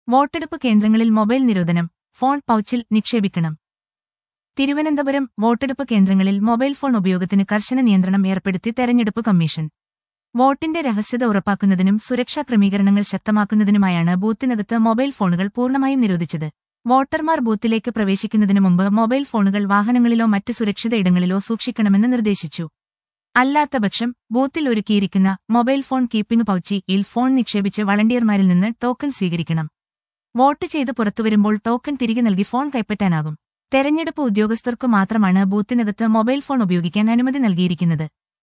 വോട്ടെടുപ്പ് കേന്ദ്രങ്ങളിൽ മൊബൈൽ നിരോധനം ഫോൺ പൗച്ചിൽ നിക്ഷേപിക്കണം തിരുവനന്തപുരം വോട്ടെടുപ്പ് കേന്ദ്രങ്ങളിൽ മൊബൈൽ ഫോൺ ഉപയോഗത്തിന് കർശന നിയന്ത്രണം ഏർപ്പെടുത്തി തെരഞ്ഞെടുപ്പ് കമ്മീഷൻ വോട്ടിന്റെ രഹസ്യത ഉറപ്പാക്കുന്നതിനും സുരക്ഷാ ക്രമീകരണങ്ങൾ ശക്തമാക്കുന്നതിനുമായാണ് ബൂത്തിനകത്ത് മൊബൈൽ ഫോണുകൾ പൂർണ്ണമായും നിരോധിച്ചത് വോട്ടർമാർ ബൂത്തിലേക്ക് പ്രവേശിക്കുന്നതിനു മുമ്പ് മൊബൈൽ ഫോണുകൾ വാഹനങ്ങളിലോ മറ്റ് സുരക്ഷിത ഇടങ്ങളിലോ സൂക്ഷിക്കണമെന്ന് നിർദ്ദേശിച്ചു അല്ലാത്തപക്ഷം ബൂത്തിൽ ഒരുക്കിയിരിക്കുന്ന മൊബൈൽ ഫോൺ കീപ്പിംഗ് പൗച്ചിയിൽ ഫോൺ നിക്ഷേപിച്ച് വളണ്ടിയർമാരിൽ നിന്ന് ടോക്കൺ സ്വീകരിക്കണം വോട്ട് ചെയ്ത് പുറത്തുവരുമ്പോൾ ടോക്കൺ തിരികെ നൽകി ഫോൺ കൈപ്പറ്റാനാകും തെരഞ്ഞെടുപ്പ് ഉദ്യോഗസ്ഥർക്കു മാത്രമാണ് ബൂത്തിനകത്ത് മൊബൈൽ ഫോൺ ഉപയോഗിക്കാൻ അനുമതി നൽകിയിരിക്കുന്നത്